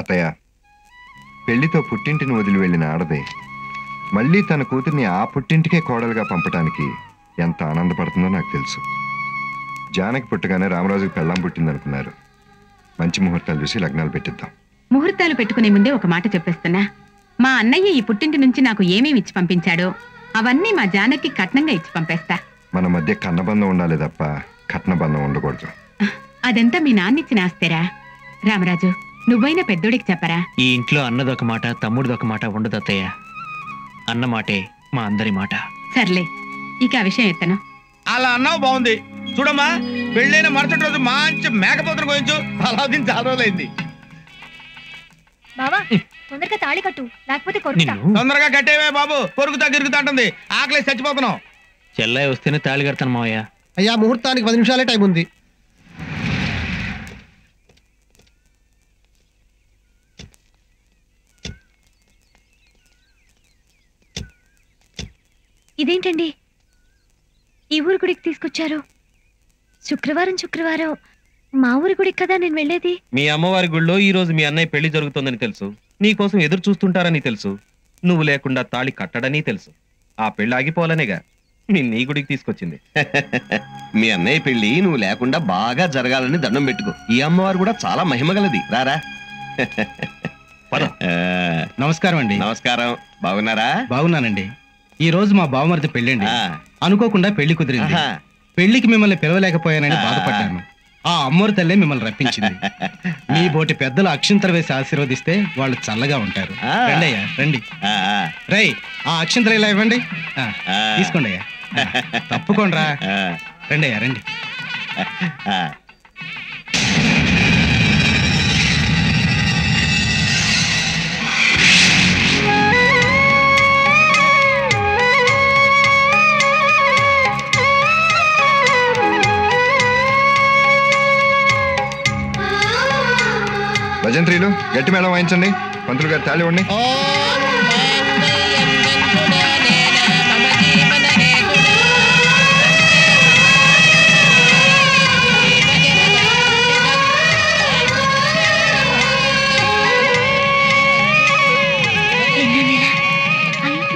అత్తయ్య పెళ్లితో పుట్టింటిని వదిలి వెళ్ళిన ఆడదే మళ్ళీ తన కూతుర్ని ఆ పుట్టింటికే కోడలుగా పంపటానికి ఎంత ఆనందపడుతుందో నాకు తెలుసు జానకి పుట్టగానే రామరాజుకి పెళ్ళాం పుట్టిందనుకున్నారు మంచి ముహూర్తాలు చూసి లగ్నాలు పెట్టిద్దాం ముహూర్తాలు పెట్టుకునే ముందే ఒక మాట చెప్పేస్తున్నా మా అన్నయ్య ఈ పుట్టింటి నుంచి నాకు ఏమేమి ఇచ్చి పంపించాడో అవన్నీ మా జానకి కట్నంగా ఇచ్చి పంపేస్తా మన మధ్య కన్నబంధం ఉండాలి తప్ప కట్నబంధం ఉండకూడదు అదంతా మీ నాన్నిచ్చిన ఆస్తేరా రామరాజు నువ్వైనా పెద్దోడికి చెప్పరా ఈ ఇంట్లో అన్నదొక మాట తమ్ముడిదొక మాట ఉండదు అత్తయ్య అన్న మాటే మా అందరి మాట సర్లే ఇక ఆ విషయం ఎత్తను అలా అన్నావు బాగుంది చూడమ్మా పెళ్ళైన మరుసటి రోజు మంచి మేకపోతను కోయించు అలా దీని చాలా రోజులైంది బావా తొందరగా తాళి కట్టు లేకపోతే కొరుకుతా నిన్ను తొందరగా కట్టేవే బాబు కొరుకుతా గిరుగుతా అంటుంది ఆకలి చచ్చిపోతున్నావు చెల్లై వస్తేనే తాళి కడతాను మావయ్య అయ్యా ముహూర్తానికి పది నిమిషాలే టైం ఉంది ఇదేంటండి ఈ ఊరు గుడికి తీసుకొచ్చారు శుక్రవారం శుక్రవారం మా ఊరి గుడికి కదా నేను వెళ్ళేది మీ అమ్మవారి గుళ్ళో ఈ రోజు మీ అన్నయ్య పెళ్లి జరుగుతోందని తెలుసు నీకోసం ఎదురు చూస్తుంటారని తెలుసు నువ్వు లేకుండా తాళి కట్టడని తెలుసు ఆ పెళ్లి ఆగిపోవాలనేగా మీ నీ గుడికి తీసుకొచ్చింది మీ అన్నయ్య పెళ్లి నువ్వు లేకుండా బాగా జరగాలని దండం పెట్టుకో ఈ అమ్మవారు కూడా చాలా మహిమగలది రారా పద. ఆ, నమస్కారం అండి నమస్కారం బాగున్నారా బాగున్నానండి ఈ రోజు మా బావమరిది పెళ్ళండి ఆ, అనుకోకుండా పెళ్లి కుదిరింది ఆహా. పెళ్లికి మిమ్మల్ని పిలవలేకపోయానని ఆ. బాధపడ్డాను ఆ అమ్మోరు తల్లే మిమ్మల్ని రప్పించింది మీ బోటి పెద్దలు అక్షింతర వేసి ఆశీర్వదిస్తే వాళ్ళు చల్లగా ఉంటారు ఆ. రండి అయ్యా రండి ఆ, ఆ, రై ఆ అక్షింతలు ఇలా ఇవ్వండి ఆ, ఆ. తీసుకోండి అయ్యా ఆ, తప్పుకోండి రా ఆ, రండి అయ్యా రండి ఆ. భజంత్రీలు గట్టి మేళం వాయించండి పంతులు గారు తాళి ఇవ్వండి ఎన్నో నెల ఐదు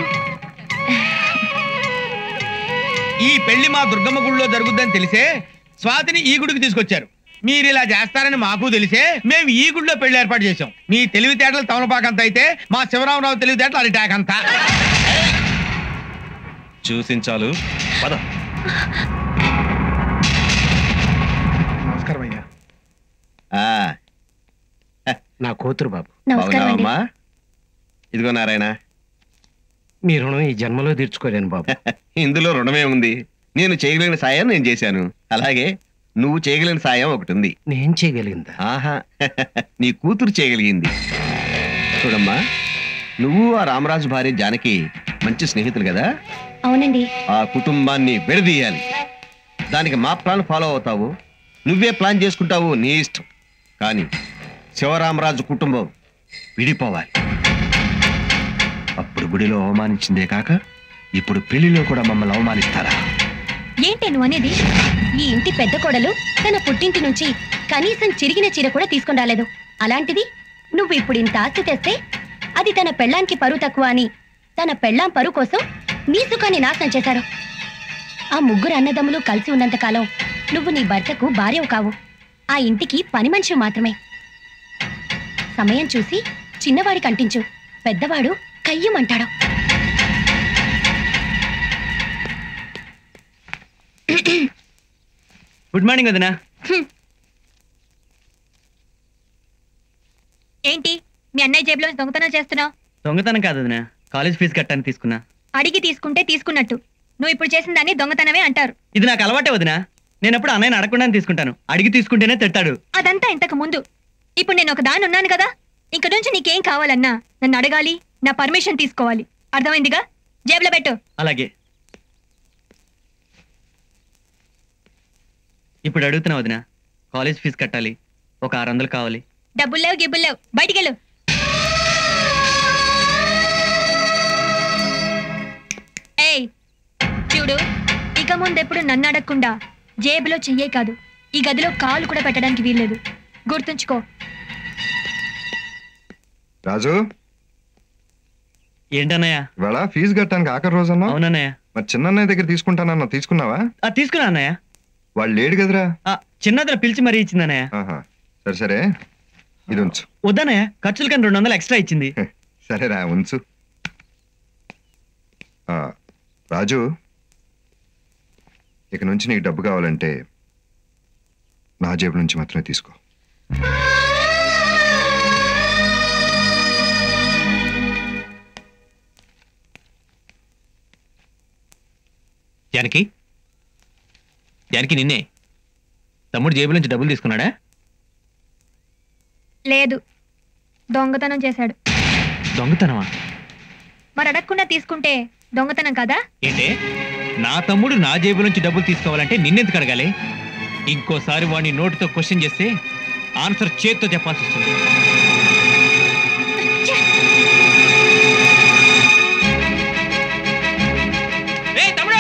ఈ పెళ్లి మా దుర్గమ్మ గుడిలో జరుగుద్దని తెలిసే స్వాతిని ఈ గుడికి తీసుకొచ్చారు మీరు ఇలా చేస్తారని మాకు తెలిసే మేము ఈ గుడిలో పెళ్లి ఏర్పాటు చేశాం మీ తెలివితేటలు తమలపాకంత అయితే మా శివరామరావు తెలివితేటలు అరిటాకంత చూసించాలు పద నమస్కారం అయ్యా ఆ, నా కూతురు బాబు నమస్కారం అండి బాగున్నావమ్మా ఇదిగో నారాయణ మీ రుణం ఈ జన్మలో తీర్చుకోలేను బాబు ఇందులో రుణమే ఉంది నేను చేయగలిగిన సాయం నేను చేశాను అలాగే నువ్వు చేయగలిగిన సాయం ఒకటి ఉంది నేను చేయగలిగిందా ఆహా నీ కూతురు చేయగలిగింది చూడమ్మా నువ్వు ఆ రామరాజు భార్య జానకి మంచి స్నేహితులు కదా అవునండి ఆ కుటుంబాన్ని విడదీయాలి దానికి మా ప్లాన్ ఫాలో అవుతావు నువ్వే ప్లాన్ చేసుకుంటావు నీ ఇష్టం కానీ శివరామరాజు కుటుంబం విడిపోవాలి అప్పుడు గుడిలో అవమానించిందే కాక ఇప్పుడు పెళ్లిలో కూడా మమ్మల్ని అవమానిస్తారా ఏంటి నువ్వు అనేది ఈ ఇంటి పెద్ద కోడలు తన పుట్టింటి నుంచి కనీసం చిరిగిన చీర కూడా తీసుకొని రాలేదు అలాంటిది నువ్వు ఇప్పుడు ఇంత ఆస్తి తెస్తే అది తన పెళ్ళానికి పరువు తక్కువ అని తన పెళ్ళాం పరువు కోసం నీ సుఖాన్ని నాశనం చేశారు ఆ ముగ్గురు అన్నదమ్ములు కలిసి ఉన్నంత కాలం నువ్వు నీ భర్తకు భార్యవు కావు ఆ ఇంటికి పని మనిషి మాత్రమే సమయం చూసి చిన్నవాడి కంటించు పెద్దవాడు కయ్యమంటాడు గుడ్ మార్నింగ్ వదినా ఏంటి మీ అన్నయ్య జేబులో దొంగతనం చేస్తున్నావు దొంగతనం కాదు వదినా కాలేజ్ ఫీజు కట్టడానికి తీసుకున్నా అడిగి తీసుకుంటే తీసుకున్నట్టు నువ్వు ఇప్పుడు చేసిన దాన్ని దొంగతనమే అంటారు ఇది నాకు అలవాటే వదినా నేను ఎప్పుడు అన్నయ్యని అడగకుండానే తీసుకుంటాను అడిగి తీసుకుంటేనే తిడతాడు అదంతా ఇంతకు ముందు ఇప్పుడు నేను ఒక దాని ఉన్నాను కదా ఇంక నుంచి నీకేం కావాలన్నా నన్ను అడగాలి నా పర్మిషన్ తీసుకోవాలి అర్థమైందిగా జేబులో పెట్టు అలాగే ఇప్పుడు అడుగుతున్నా వదినా కాలేజ్ ఫీజు కట్టాలి ఒక ఆరు వందలు కావాలి డబ్బులు లేవు గిబ్బులు లేవు బయటికెళ్ళు ఏయ్ చూడు ఇక ముందెప్పుడు నన్ను అడగకుండా జేబులో చెయ్యే కాదు ఈ గదిలో కాలు కూడా పెట్టడానికి వీల్లేదు గుర్తుంచుకో రాజు ఏంటన్నయ్య ఇవాళ ఫీజు కట్టడానికి ఆఖరి రోజు అన్నావు అవునన్నయ్య మరి చిన్నన్నయ్య దగ్గర తీసుకుంటానన్నా తీసుకున్నావా ఆ, తీసుకున్నా అన్నయ్య వాళ్ళు లేడు కదరా ఆ, చిన్నదిన పిలిచి మరీ ఇచ్చిందన్నయ్య ఆహా సరే సరే ఇది ఉంచు వద్దన్నయ్య ఖర్చులు కానీ రెండు వందలు ఎక్స్ట్రా ఇచ్చింది సరేరా ఉంచు ఆ, రాజు ఇక నుంచి నీకు డబ్బు కావాలంటే నా జేబు నుంచి మాత్రమే తీసుకో జానకి జానకి నిన్నే తమ్ముడు జేబుల నుంచి డబ్బులు తీసుకున్నాడా లేదు దొంగతనం చేశాడు దొంగతనమా మరి అడగకుండా తీసుకుంటే దొంగతనం కదా ఏంటే నా తమ్ముడు నా జేబు నుంచి డబ్బులు తీసుకోవాలంటే నిన్నెందుకు అడగాలి ఇంకోసారి వాడిని నోటితో క్వశ్చన్ చేస్తే ఆన్సర్ చేత్తో చెప్పాల్సి వస్తుంది ఏయ్, తమ్ముడు!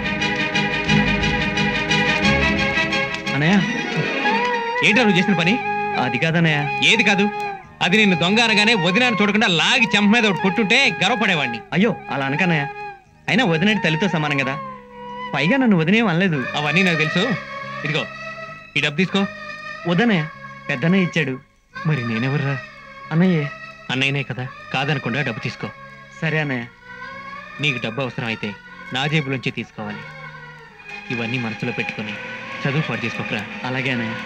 అన్నయ్య ఏంటో నువ్వు చేసిన పని అది కాదన్నయ్య ఏది కాదు అది నిన్ను దొంగ అనగానే వదినాన్ని చూడకుండా లాగి చెంప మీద ఒకటి కొట్టుంటే గర్వపడేవాడిని అయ్యో అలా అనకన్నయ్య అయినా వదినటి తల్లితో సమానం కదా పైగా నన్ను వదినేం అనలేదు అవన్నీ నాకు తెలుసు ఇదిగో ఈ డబ్బు తీసుకో వదనయ్య పెద్దన్నయ్య ఇచ్చాడు మరి నేనెవర్రా అన్నయ్యే అన్నయ్యనే కదా కాదనకుండా డబ్బు తీసుకో సరే అన్నయ్య నీకు డబ్బు అవసరం అయితే నా జేబులోంచి తీసుకోవాలి ఇవన్నీ మనసులో పెట్టుకొని చదువు పాటు చేసుకోకరా అలాగే అన్నయ్య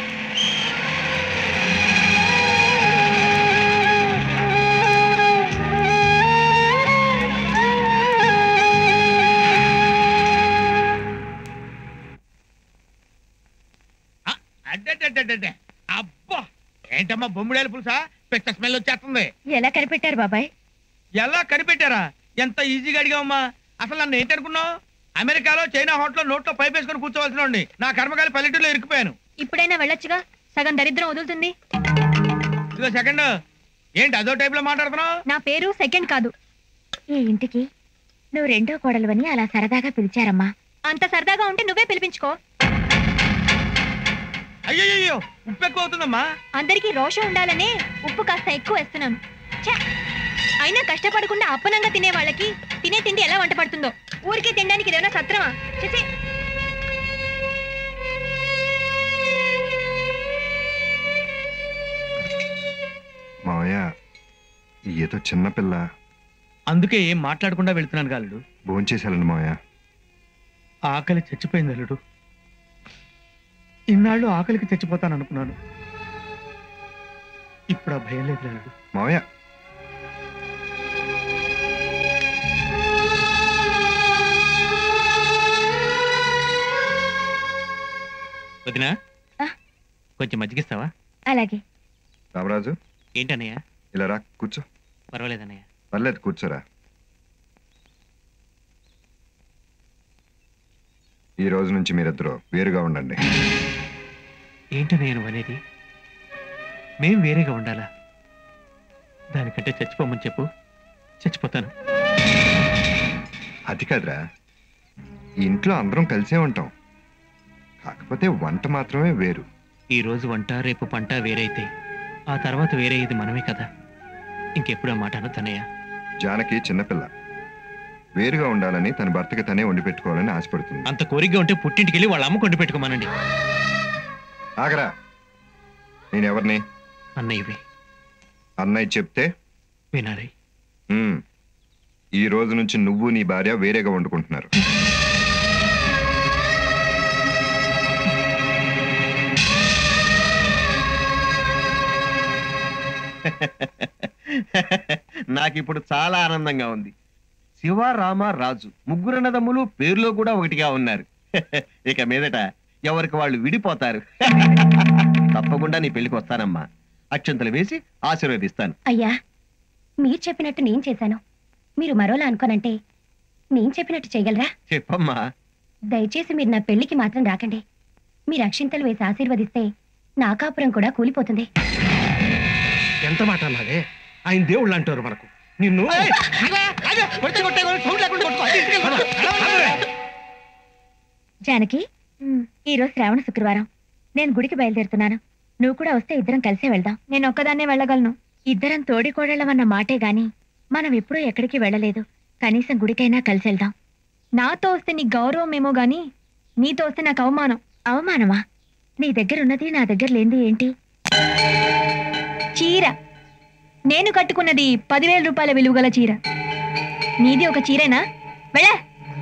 ఆ, అడ్డడ్డడ్డడ్డడ్డే. అబ్బా ఏంటమ్మా బొమ్మిడేల పులుసా పెద్ద స్మెల్ వచ్చేస్తుంది ఎలా కనిపెట్టారు బాబాయ్ ఎలా కనిపెట్టారా ఎంత ఈజీగా అడిగావమ్మా అసలు నన్ను ఏంటనుకున్నావు అమెరికాలో చైనా హోటల్లో నోట్లో పైప్ వేసుకొని కూర్చోవలసిన వాడిని. నా కర్మకాలి పల్లెటూరులో ఇరుక్కుపోయాను ఇప్పుడైనా వెళ్ళొచ్చుగా సగం దరిద్రం వదులుతుంది ఇదిగో సెకండ్ ఏంటి అదో టైప్ లో మాట్లాడుతున్నావు నా పేరు సెకండ్ కాదు ఈ ఇంటికి నువ్వు రెండో కోడలువని అలా సరదాగా పిలిచారమ్మా అంత సరదాగా ఉంటే నువ్వే పిలిపించుకో అయ్యో ఉప్పు ఎక్కువ అవుతుందమ్మా అందరికీ రోషం ఉండాలనే ఉప్పు కాస్త ఎక్కువ వేస్తున్నాను ఛ! అయినా కష్టపడకుండా అప్పనంగా తినే వాళ్ళకి తినే తిండి ఎలా వంట పడుతుందో ఊరికే తినడానికి ఇదేమైనా సత్రమా చేసే మావయ్య ఈ ఏదో చిన్నపిల్ల అందుకే ఏం మాట్లాడకుండా వెళ్తున్నాను కాలుడు భోంచేశాలండి మావయ్య ఆకలి చచ్చిపోయింది అల్లుడు ఇన్నాళ్ళు ఆకలికి చచ్చిపోతాను అనుకున్నాను ఇప్పుడు ఆ భయం లేదు అల్లుడు మావయ్య వదినా ఆ? కొంచెం మజ్జిగిస్తావా అలాగే రామరాజు ఏంటన్నయ్య ఇలా రా కూర్చో పర్వాలేదన్నయ్య పర్లేదు కూర్చోరా ఈ రోజు నుంచి మీరిద్దరూ వేరుగా ఉండండి ఏంటన్నయ్య నువ్వు అనేది మేం వేరేగా ఉండాలా దానికంటే చచ్చిపోమని చెప్పు చచ్చిపోతాను అది కాదురా ఈ ఇంట్లో అందరం కలిసే ఉంటాం కాకపోతే వంట మాత్రమే వేరు ఈ రోజు వంట రేపు పంట వేరైతే ఆ తర్వాత వేరేది మనమే కదా ఇంకెప్పుడు ఆ మాట అనొద్దన్నయ్య జానకి చిన్నపిల్ల వేరుగా ఉండాలని తన భర్తకి తనే వండి పెట్టుకోవాలని ఆశపడుతుంది అంత కోరికగా ఉంటే పుట్టింటికి వెళ్ళి వాళ్ళ అమ్మ కొండి పెట్టుకోమనండి ఆగరా నేను ఎవరిని అన్నయ్యవి అన్నయ్య చెప్తే వినాలి "ఉమ్, ఈ రోజు నుంచి నువ్వు నీ భార్య వేరేగా వండుకుంటున్నారు నాకు ఇప్పుడు చాలా ఆనందంగా ఉంది శివ రామ రాజు ముగ్గురన్నదమ్ములు పేరులో కూడా ఒకటిగా ఉన్నారు ఇక మీదట ఎవరికి వాళ్ళు విడిపోతారు తప్పకుండా నీ పెళ్లికి వస్తానమ్మా అక్షంతలు వేసి ఆశీర్వదిస్తాను అయ్యా మీరు చెప్పినట్టు నేను చేశాను మీరు మరోలా అనుకోనంటే నేను చెప్పినట్టు చేయగలరా చెప్పమ్మా దయచేసి మీరు నా పెళ్లికి మాత్రం రాకండి మీరు అక్షింతలు వేసి ఆశీర్వదిస్తే నా కాపురం కూడా కూలిపోతుంది ఎంత మాట అన్నాడే ఆయన దేవుళ్ళు అంటారు మనకు నిన్ను జానకి ఈ రోజు శ్రావణ శుక్రవారం నేను గుడికి బయలుదేరుతున్నాను నువ్వు కూడా వస్తే ఇద్దరం కలిసే వెళ్దాం నేను ఒక్కదాన్నే వెళ్ళగలను ఇద్దరం తోడికోడళ్ళమన్న మాటే గాని మనం ఎప్పుడూ ఎక్కడికి వెళ్ళలేదు కనీసం గుడికైనా కలిసి వెళ్దాం నాతో వస్తే నీ గౌరవమేమో గాని నీతో వస్తే నాకు అవమానం అవమానమా నీ దగ్గర ఉన్నది నా దగ్గర లేనిది ఏంటి చీర నేను కట్టుకున్నది పదివేల రూపాయల విలువ గల చీర నీది ఒక చీరేనా వెళ్ళా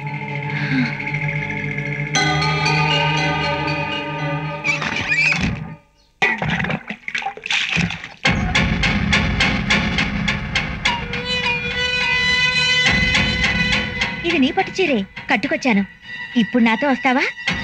ఇది నీ పట్టు చీరే కట్టుకొచ్చాను ఇప్పుడు నాతో వస్తావా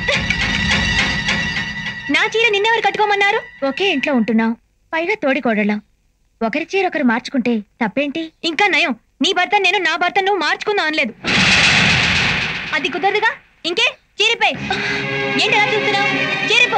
నా చీర నిన్నెవరు కట్టుకోమన్నారు ఒకే ఇంట్లో ఉంటున్నాం పైగా తోడికోడళ్ళం ఒకరి చీర ఒకరు మార్చుకుంటే తప్పేంటి ఇంకా నయం నీ భర్త నేను నా భర్త నువ్వు మార్చుకుందాం అనలేదు అది కుదరదుగా ఇంకే చీరిపై ఏంటి అలా చూస్తున్నావు చీరిపో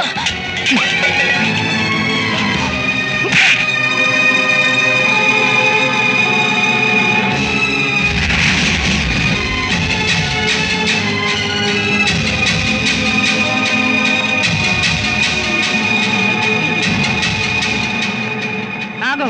ఆగో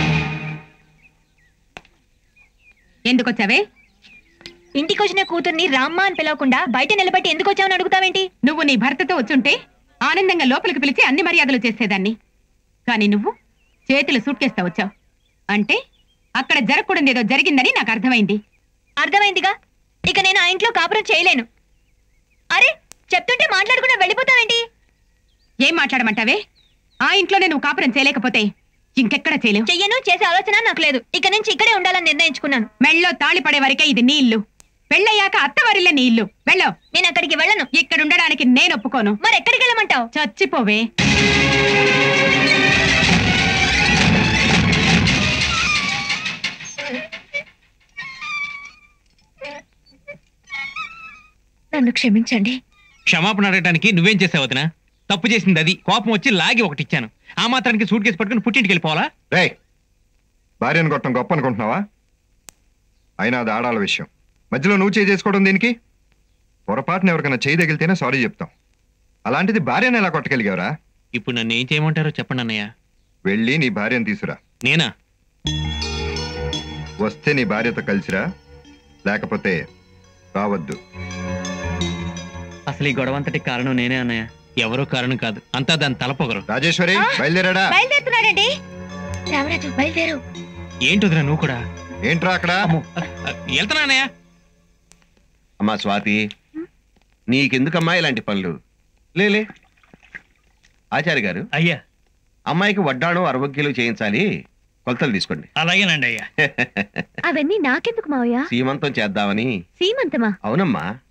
ఎందుకు వచ్చావే ఇంటికి వచ్చిన కూతుర్ని రామ్మ అని పిలవకుండా బయట నిలబెట్టి ఎందుకు వచ్చావని అడుగుతావేంటి నువ్వు నీ భర్తతో వచ్చుంటే ఆనందంగా లోపలికి పిలిచి అన్ని మర్యాదలు చేసేదాన్ని కానీ నువ్వు చేతులు సూట్కేస్తా వచ్చావు అంటే అక్కడ జరగకూడదు ఏదో జరిగిందని నాకు అర్థమైంది అర్థమైందిగా ఇక నేను ఆ ఇంట్లో కాపురం చేయలేను అరే చెప్తుంటే మాట్లాడకుండా వెళ్ళిపోతావేంటి ఏం మాట్లాడమంటావే ఆ ఇంట్లోనే నువ్వు కాపురం చేయలేకపోతే ఇంకెక్కడ చేయలేవు చెయ్యను చేసే ఆలోచన నాకు లేదు ఇక నుంచి ఇక్కడే ఉండాలని నిర్ణయించుకున్నాను మెళ్ళో తాళి పడే వరకే ఇది నీ ఇల్లు పెళ్ళయ్యాక అత్తవారిల్లే నీ ఇల్లు వెళ్ళో నేను అక్కడికి వెళ్ళను ఇక్కడ ఉండడానికి నేను ఒప్పుకోను మరి ఎక్కడికి వెళ్ళమంటావు చచ్చిపోవే నన్ను క్షమించండి క్షమాపణ అడగడానికి నువ్వేం చేసావు వదినా తప్పు చేసింది అది కోపం వచ్చి లాగి ఒకటి ఇచ్చాను ఆ మాత్రానికి సూట్ కేసు పట్టుకుని పుట్టింటికి వెళ్ళిపోవాలా రే భార్యను కొట్టడం గొప్ప అనుకుంటున్నావా అయినా అది ఆడాల విషయం మధ్యలో నువ్వు చేయి చేసుకోవడం దీనికి పొరపాటున ఎవరికైనా చేయి తగిలితేనే సారీ చెప్తాం అలాంటిది భార్యను ఎలా కొట్టగలిగావరా ఇప్పుడు నన్ను ఏం చేయమంటారో చెప్పండి అన్నయ్య వెళ్ళి నీ భార్యను తీసురా నేనా వస్తే నీ భార్యతో కలిసిరా లేకపోతే రావద్దు అసలు ఈ గొడవంతటి కారణం నేనే అన్నయ్య ఎవరో కారణం కాదు అంతా దాని తలపొగరు రాజేశ్వరి బయలుదేరాడా బయలుదేరుతున్నాడండి రామరాజు బయలుదేరు ఏంటి వదినా నువ్వు కూడా ఏంట్రా అక్కడ వెళ్తున్నా అన్నయ్య అమ్మా స్వాతి నీకెందుకమ్మా ఇలాంటి పనులు లేలే ఆచార్య గారు అయ్యా అమ్మాయికి వడ్డాణం అరవగ్గిలు చేయించాలి కొలతలు తీసుకోండి అలాగేనండి అయ్యా అవన్నీ నాకెందుకు మావయ్య సీమంతం చేద్దామని సీమంతమా అవునమ్మా